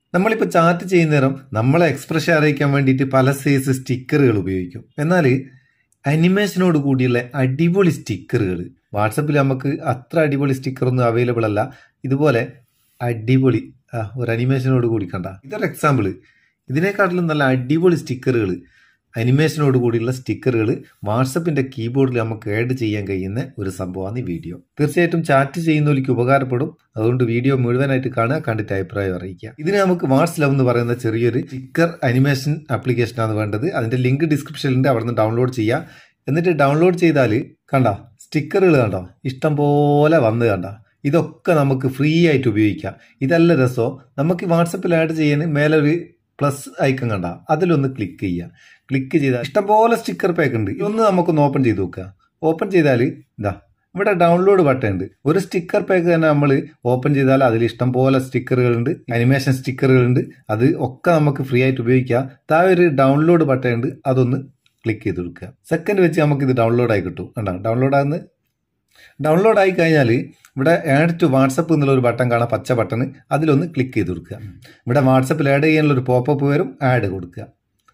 നമ്മളിപ്പോൾ ചാറ്റ് ചെയ്യുന്ന നേരം നമ്മളെ എക്സ്പ്രഷൻ അറിയിക്കാൻ വേണ്ടിയിട്ട് പല സൈസ് സ്റ്റിക്കറുകൾ ഉപയോഗിക്കും എന്നാൽ അനിമേഷനോട് കൂടിയുള്ള അടിപൊളി സ്റ്റിക്കറുകൾ വാട്സപ്പിൽ നമുക്ക് അത്ര അടിപൊളി സ്റ്റിക്കറൊന്നും അവൈലബിൾ അല്ല ഇതുപോലെ അടിപൊളി ആ, ഒരു അനിമേഷനോട് കൂടി കണ്ട ഇതൊരു എക്സാമ്പിൾ ഇതിനെക്കാട്ടിലും നല്ല അടിപൊളി സ്റ്റിക്കറുകൾ അനിമേഷനോട് കൂടിയുള്ള സ്റ്റിക്കറുകൾ വാട്സപ്പിന്റെ കീബോർഡിൽ നമുക്ക് ആഡ് ചെയ്യാൻ കഴിയുന്ന ഒരു സംഭവമാണ് ഈ വീഡിയോ തീർച്ചയായിട്ടും ചാറ്റ് ചെയ്യുന്നവർക്ക് ഉപകാരപ്പെടും അതുകൊണ്ട് വീഡിയോ മുഴുവനായിട്ട് കാണുക കണ്ടിട്ട് അഭിപ്രായം അറിയിക്കുക ഇതിന് നമുക്ക് വാട്സ് ലവ് എന്ന് പറയുന്ന ചെറിയൊരു സ്റ്റിക്കർ അനിമേഷൻ ആപ്ലിക്കേഷനാണ് വേണ്ടത് അതിന്റെ ലിങ്ക് ഡിസ്ക്രിപ്ഷനിലുണ്ട് അവിടെ നിന്ന് ഡൗൺലോഡ് ചെയ്യുക എന്നിട്ട് ഡൗൺലോഡ് ചെയ്താൽ കണ്ട സ്റ്റിക്കറുകൾ കണ്ടോ ഇഷ്ടം പോലെ വന്ന് കണ്ട ഇതൊക്കെ നമുക്ക് ഫ്രീ ആയിട്ട് ഉപയോഗിക്കാം ഇതല്ല രസോ നമുക്ക് വാട്സപ്പിൽ ആഡ് ചെയ്യാൻ മേലെ ഒരു പ്ലസ് ഐക്കൺ കണ്ട അതിലൊന്ന് ക്ലിക്ക് ചെയ്യുക ക്ലിക്ക് ചെയ്താൽ ഇഷ്ടംപോലെ സ്റ്റിക്കർ പാക്ക് ഉണ്ട് ഇതൊന്ന് നമുക്കൊന്ന് ഓപ്പൺ ചെയ്ത് നോക്കുക ഓപ്പൺ ചെയ്താൽ ഇതാ ഇവിടെ ഡൗൺലോഡ് ബട്ടൺ ഉണ്ട് ഒരു സ്റ്റിക്കർ പാക്ക് തന്നെ നമ്മൾ ഓപ്പൺ ചെയ്താൽ അതിൽ ഇഷ്ടംപോലെ സ്റ്റിക്കറുകളുണ്ട് അനിമേഷൻ സ്റ്റിക്കറുകളുണ്ട് അത് ഒക്കെ നമുക്ക് ഫ്രീ ആയിട്ട് ഉപയോഗിക്കാം താഴെ ഒരു ഡൗൺലോഡ് ബട്ടൺ ഉണ്ട് അതൊന്ന് ക്ലിക്ക് ചെയ്ത് കൊടുക്കുക സെക്കൻഡ് വെച്ച് നമുക്ക് ഇത് ഡൗൺലോഡ് ആയി കിട്ടും കണ്ടോ ഡൗൺലോഡ് ആകുന്ന ഡൗൺലോഡ് ആയി കഴിഞ്ഞാൽ ഇവിടെ ആഡ് ടു വാട്സപ്പ് എന്നുള്ള ഒരു ബട്ടൺ കാണാം പച്ച ബട്ടൺ അതിലൊന്ന് ക്ലിക്ക് ചെയ്ത് കൊടുക്കുക ഇവിടെ വാട്സപ്പിൽ ആഡ് ചെയ്യാനുള്ള ഒരു പോപ്പപ്പ് വരും ആഡ് കൊടുക്കുക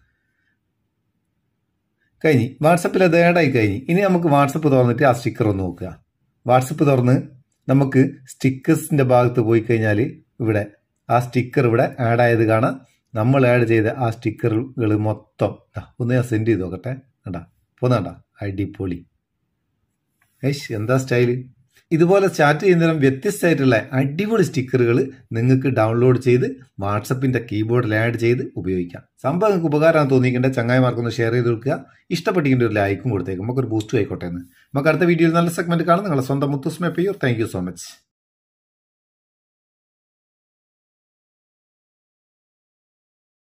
കഴിഞ്ഞ് വാട്സപ്പിൽ അത് ആഡായി കഴിഞ്ഞ് ഇനി നമുക്ക് വാട്സപ്പ് തുറന്നിട്ട് ആ സ്റ്റിക്കർ ഒന്ന് നോക്കുക വാട്സപ്പ് തുറന്ന് നമുക്ക് സ്റ്റിക്കേഴ്സിന്റെ ഭാഗത്ത് പോയി കഴിഞ്ഞാൽ ഇവിടെ ആ സ്റ്റിക്കർ ഇവിടെ ആഡ് ആയത് കാണാം നമ്മൾ ആഡ് ചെയ്ത ആ സ്റ്റിക്കറുകൾ മൊത്തം ദാ, ഒന്ന് ഞാൻ സെൻഡ് ചെയ്ത് നോക്കട്ടെ കണ്ടാ പോന്നാണ്ട അടിപൊളി ഏഷ് എന്താ സ്റ്റൈല് ഇതുപോലെ ചാറ്റ് ചെയ്യുന്നതിനും വ്യത്യസ്തമായിട്ടുള്ള അടിപൊളി സ്റ്റിക്കറുകൾ നിങ്ങൾക്ക് ഡൗൺലോഡ് ചെയ്ത് വാട്സപ്പിന്റെ കീബോർഡിൽ ആഡ് ചെയ്ത് ഉപയോഗിക്കാം സംഭവം നിങ്ങൾക്ക് ഉപകാരമാണ് തോന്നിക്കേണ്ട ചങ്ങായിമാർക്കൊന്ന് ഷെയർ ചെയ്ത് കൊടുക്കുക ഇഷ്ടപ്പെട്ടിരിക്കേണ്ട ഒരു ലൈക്കും കൊടുത്തേക്കും നമുക്കൊരു ബൂസ്റ്റ് ആയിക്കോട്ടെ എന്ന് നമുക്ക് അടുത്ത വീഡിയോയിൽ നല്ല സെഗ്മെന്റ് കാണാം നിങ്ങളെ സ്വന്തം മുത്തുസ്മ പെയ്യോ താങ്ക് യു സോ മച്ച്